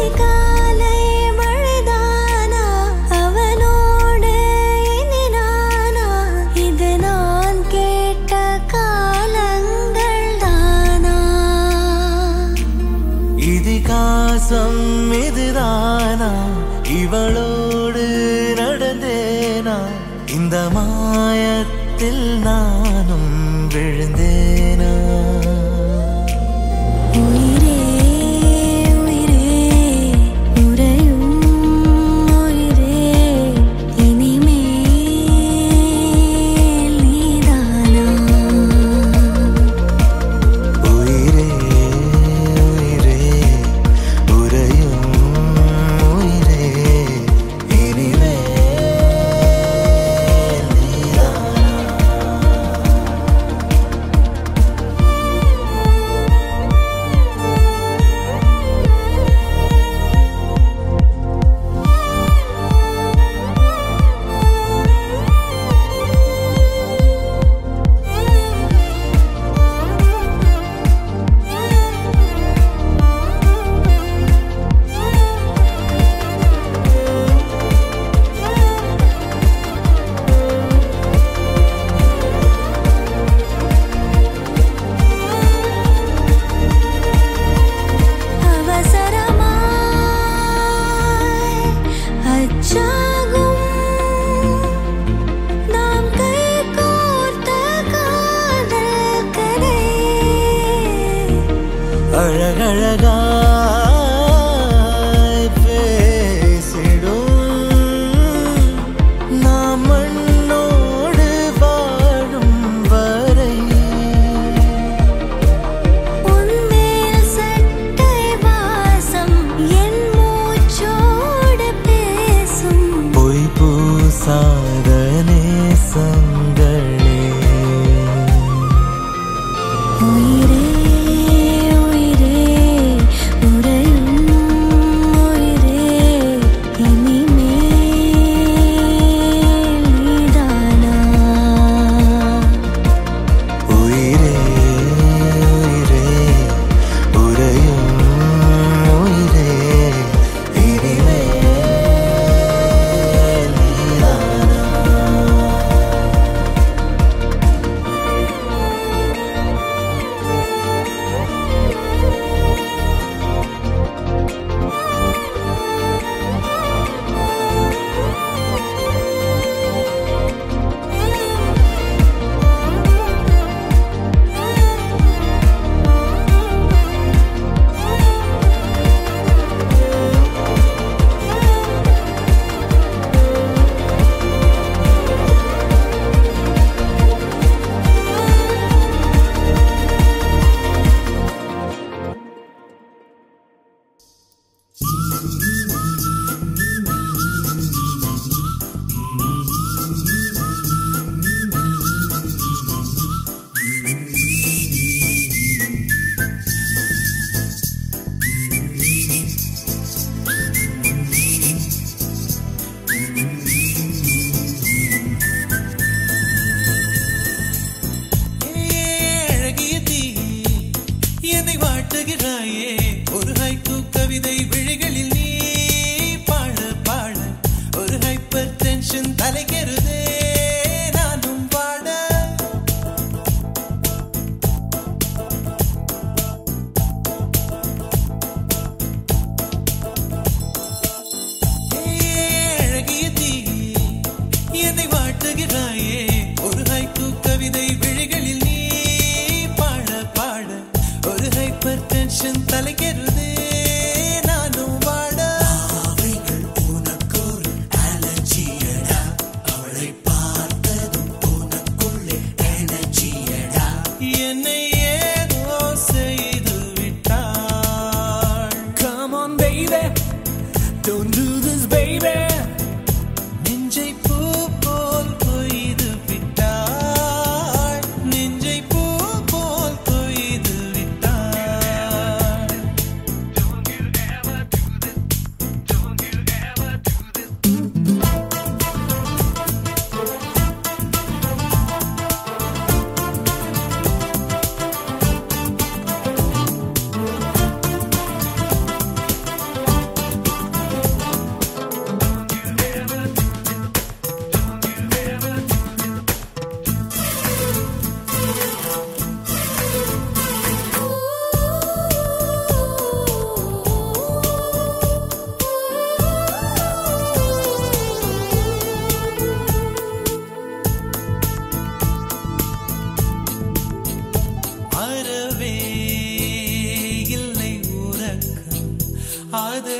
அதிகாலை மழைதானா அவனோடு இனி நானா இது நான் கேட்ட காலங்கள் தானா இதிகாசம் இதுதானா இவளோடு நடந்தேனா இந்த மாயத்தில் நானும் விழுந்தேனா உயிரே உயிரே உறையும் உயிரே இனிமேல் நீதானா உயிரே உயிரே உறையும் உயிரே இனிமேல் நீதானா அவசரமாய் அச்சாகும் நாம் கைகோர்த்த காதல் கதை அழகழகாய் பேசிடும் நாம் மண்ணோடு வாழும் வரை உன்மேல் சட்டை வாசம் என் மூச்சோடு பேசும் பொய் பூசாத நேசங்களே உயிரே உயிரே உறையும் உயிரே இனிமேல் நீதானா உயிரே உயிரே உறையும் உயிரே இனிமேல் நீதானா அழகிய தீயே என்னை வாட்டுகிறாயே ஒரு ஹைக்கூ கவிதை விழிகளில் நீ பாட பாட ஒரு ஹைப்பர் டென்ஷன் தலைகிறதே நானும் பாட அழகிய தீயே என்னை வாட்டுகிறாயே ஒரு ஹைக்கூ கவிதை விழிகளில் நீ பாட பாட ஒரு ஹைப்பர் டென்ஷன் தலைகிறதே நானும் வாட உனக்கொரு அலர்ஜியடா அவளை பார்த்ததும் உனக்குள்ளே எனர்ஜியடா என்னை ஏதோ செய்து விட்டாள் Come on baby Don't do this baby நெஞ்சை பூ போல் கொய்து விட்டாள் நெஞ்சை பூ போல் கொய்து விட்டாள்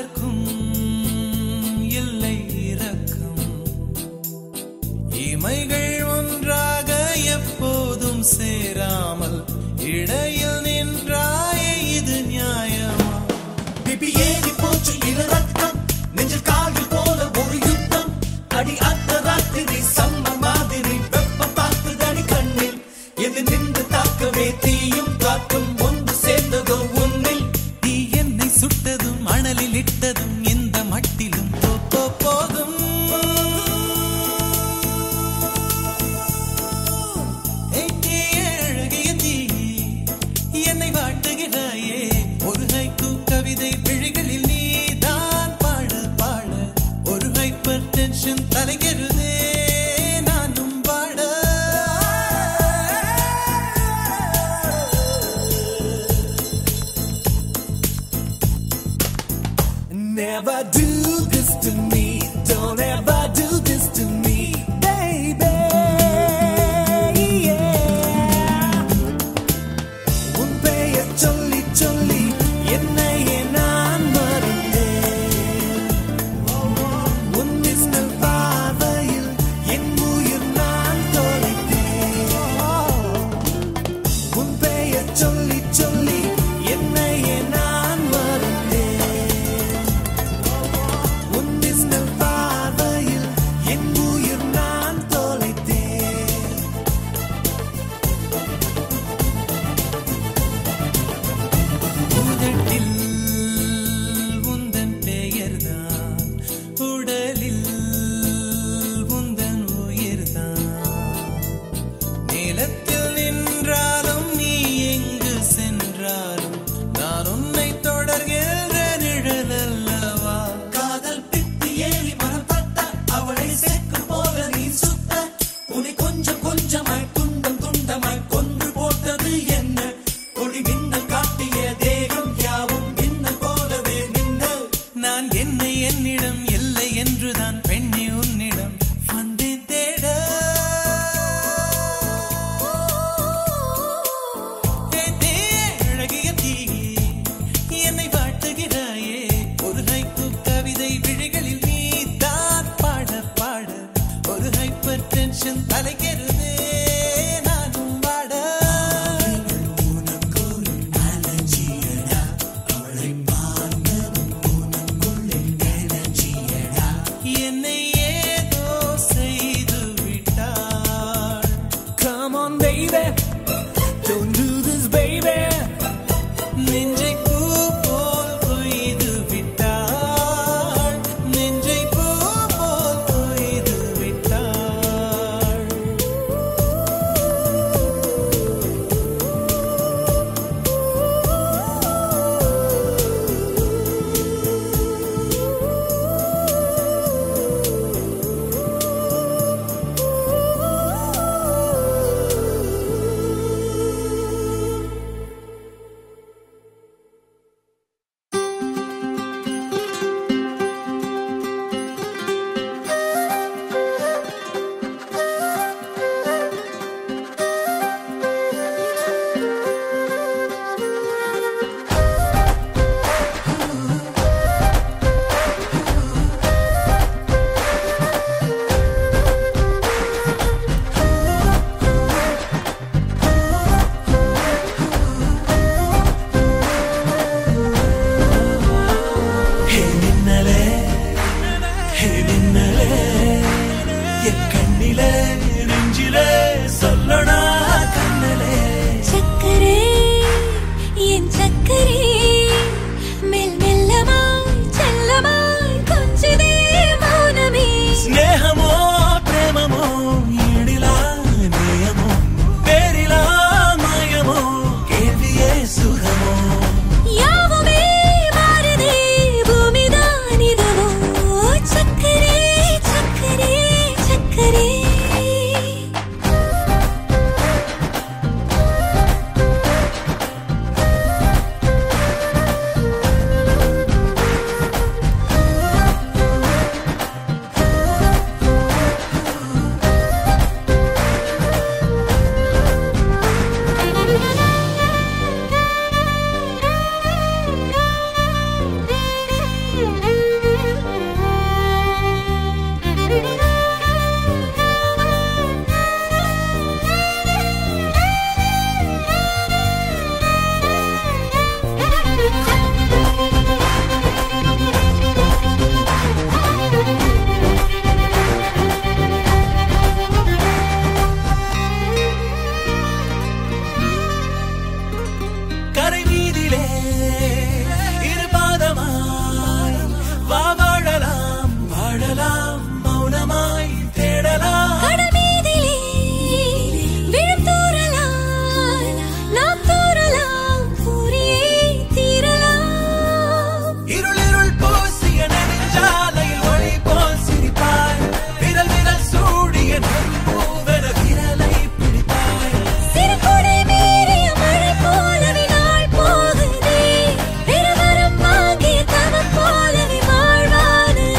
அதற்கும் இல்லை இறக்கம் இமைகள் ஒன்றாக எப்போதும் சேராமல் இடையில் நின்றாயே இது நியாயமா பிபி ஏறி போச்சு இரு ரத்தம் நெஞ்சில் கால்கள் போல ஒரு யுத்தம் அடி அந்த ராத்திரி சம்ம மாதிரி வெப்பம் தாக்குதடி கண்ணில் எது நின்று தாக்கவே தீயும் காற்றும் ஒன்று சேர்ந்ததோ உன்னில் நீ என்னை சுட்டதும் அனலில் இட்டதும் எந்த மட்டிலும் போ- போ- போகும் ஏய், நீ அழகிய தீ, என்னை வாட்டுகிறாயே ஒரு ஹைக்கூ கவிதை விழிகளில் நீதான் பாட பாட ஒரு ஹைப்பர் டென்ஷன் தலைகிறதே நானும் பாட Never do this to me. Don't ever do this to me, baby. Yeah. உன் பெயர் சொல்லி சொல்லி என்னையே நான் மறந்தேன் உன் மின்னல் பார்வையில் என் உயிர் நான் தொலைத்தேன் உன் பெயர் சொல்லி சொல்லி என்னையே நான் மறந்தேன் உன் மின்னல் பார்வையில் என் உயிர் நான் தொலைத்தேன் உதட்டில் உந்தன் பெயர்தான் உடலில் உந்தன் உயிர்தான் நிலத்தில் நின்றாலும் நீ எங்கு சென்றாலும் நான் உன்னை தொடர்கின்ற நிழல் அல்லவா காதல் பித்து ஏறி மனம் தட்ட அவளை செக்கு போல நீ சுத்த உன்னை கொஞ்சம் கொஞ்சமாய் துண்டம் துண்டமாய் கொன்று போட்டது என்ன ஒளி மின்னல் காட்டிய தேகம் யாவும் மின்னல் போலவே மின்னல் நான் என்னை என்னிடம் இல்லை என்றுதான் பெண்ணி உன்னிடம் வந்தேன் தேட ஏய் தீயே, அழகிய தீயே, என்னை வாட்டுகிறாயே ஒரு ஹைக்கூ கவிதை விழிகளில் நீ தான் பாட பாட ஒரு ஹைப்பர் டென்ஷன் தலைக்கிறதே நானும் பாட என்னை வா வாழலாம் வாழலாம் மௌனமாய் தேடலாம் கடமீதிலே விழும் தூறலாம் நாம் தூறலாம் கூறியே தீரலாம் இருள் இருள் பூசிய நெடுஞ்சாலையில் ஒளி போல் சிரிப்பாய் விரல் விரல் சூடிய நம்பூவென விரலை பிடிப்பாய் சிறு கொடை மீறிய மழை போலவே நாள் போகுதே பெருவரம் வாங்கிய தவம் போலவே வாழ்வானதே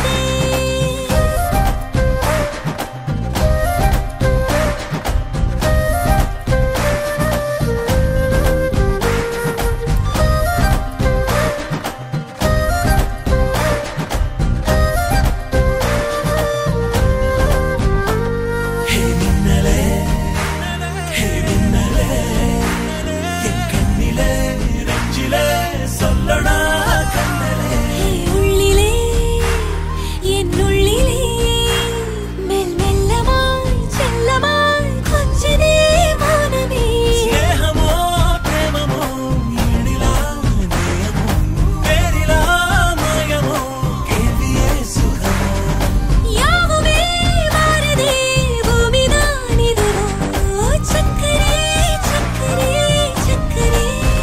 ஹே மின்னலே ஹே மின்னலே என் கண்ணிலே நெஞ்சிலே சொல்லடா கண்ணலே உள்ளிலே என் உள்ளிலே மெல் மெல்லமாய் செல்லமாய் கொஞ்சதே மௌனமே ஸ்நேகமோ பிரேமமோ ஈடிலா நேயமோ பேரிலா மாயமோ கேள்வியே சுகமோ யாவுமே மாறுதே பூமிதான் இதுவோ சக்கரே சக்கரே சக்கரே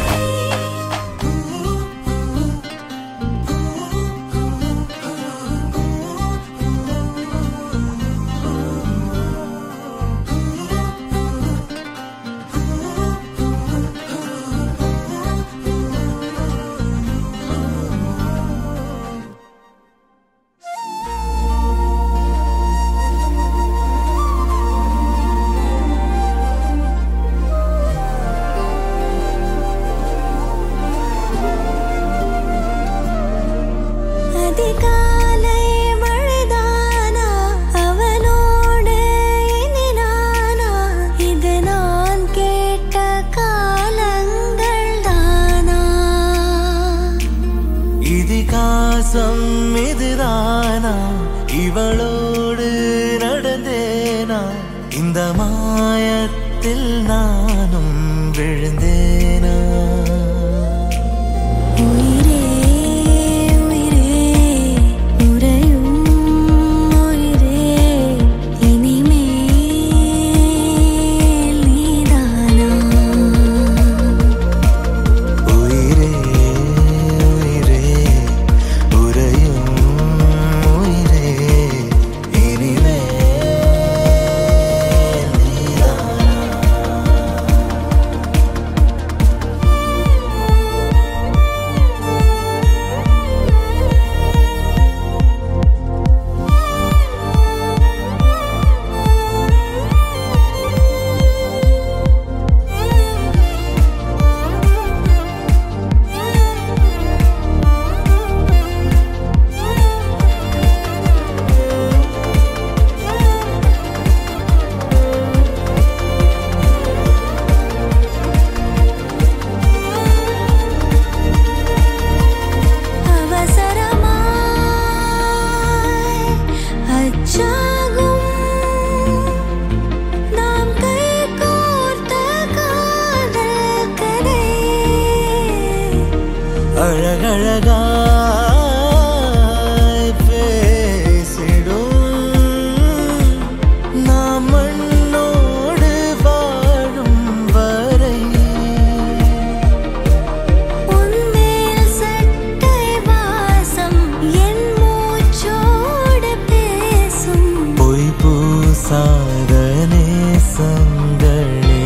அதிகாலை மழைதானா அவனோடு இனி நானா இது நான் கேட்ட காலங்கள் தானா இதிகாசம் இதுதானா இவளோடு நடந்தேனா இந்த மாயத்தில் நானும் விழுந்தேனா உயிரே உயிரே உறையும் உயிரே இனிமேல் நீதானா உயிரே உயிரே உறையும் உயிரே இனிமே நீதானா அவசரமாய் அச்சாகும் நாம் கைகோர்த்த காதல் கதை அழகழகாய் பேசிடும் நாம் மண்ணோடு வாழும் வரை உன்மேல் சட்டை வாசம் என் மூச்சோடு பேசும் பொய் பூசாத நேசங்களே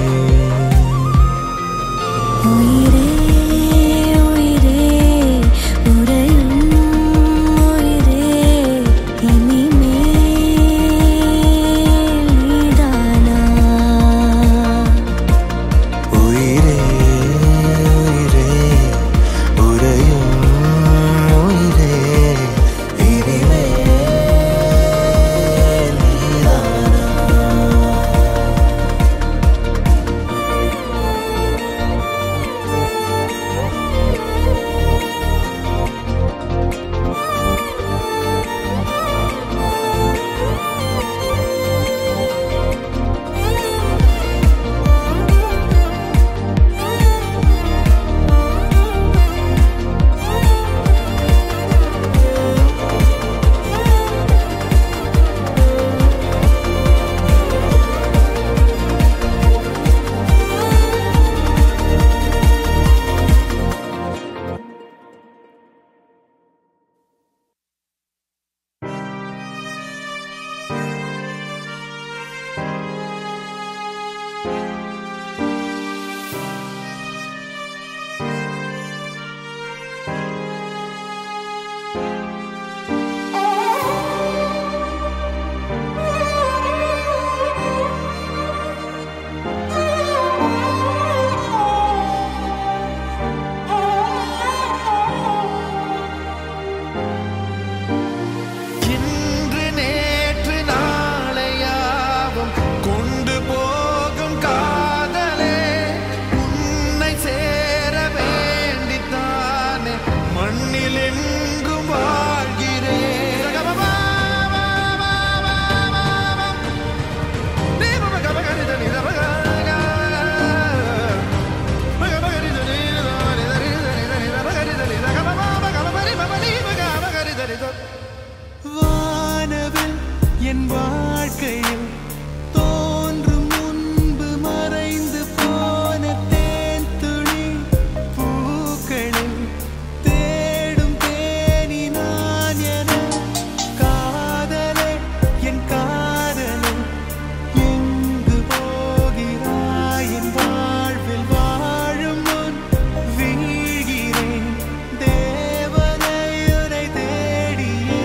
உயிரே உயிரே உறையும் உயிரே இனிமேல் நீதானா உயிரே உயிரே உறையும் உயிரே இனிமே நீதானா வானவில் என் வாழ்க்கையில் தோன்றும் முன்பு மறைந்து போன தேன் துளி பூக்களில் தேடும் தேனி நான் என காதலே என் காதலே எங்கு போகிறாய் என் வாழ்வில் வாழும் முன் வீழ்கிறேன் தேவனை உனை தேடியே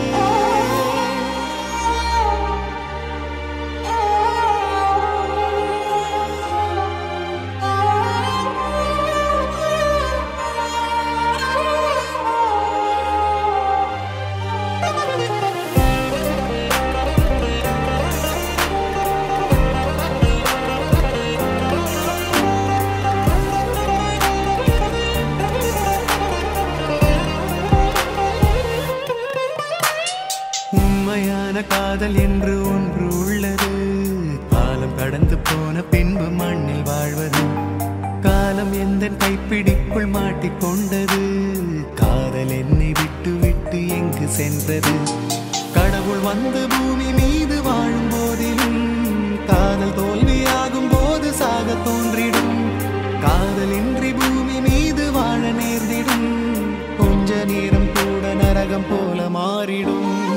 உண்மையான காதல் என்று ஒன்று உள்ளது காலம் கடந்து போன பின்பு மண்ணில் வாழ்வது காலம் எந்த கைப்பிடிக்குள் மாட்டிக்கொண்டது காதல் என்னை விட்டு விட்டு எங்கு சென்றது கடவுள் வந்து பூமி மீது வாழும் போதிலும் காதல் தோல்வியாகும் போது சாக தோன்றிடும் காதலின்றி பூமி மீது வாழ நேர்ந்திடும் கொஞ்ச நேரம் கூட நரகம் போல மாறிடும்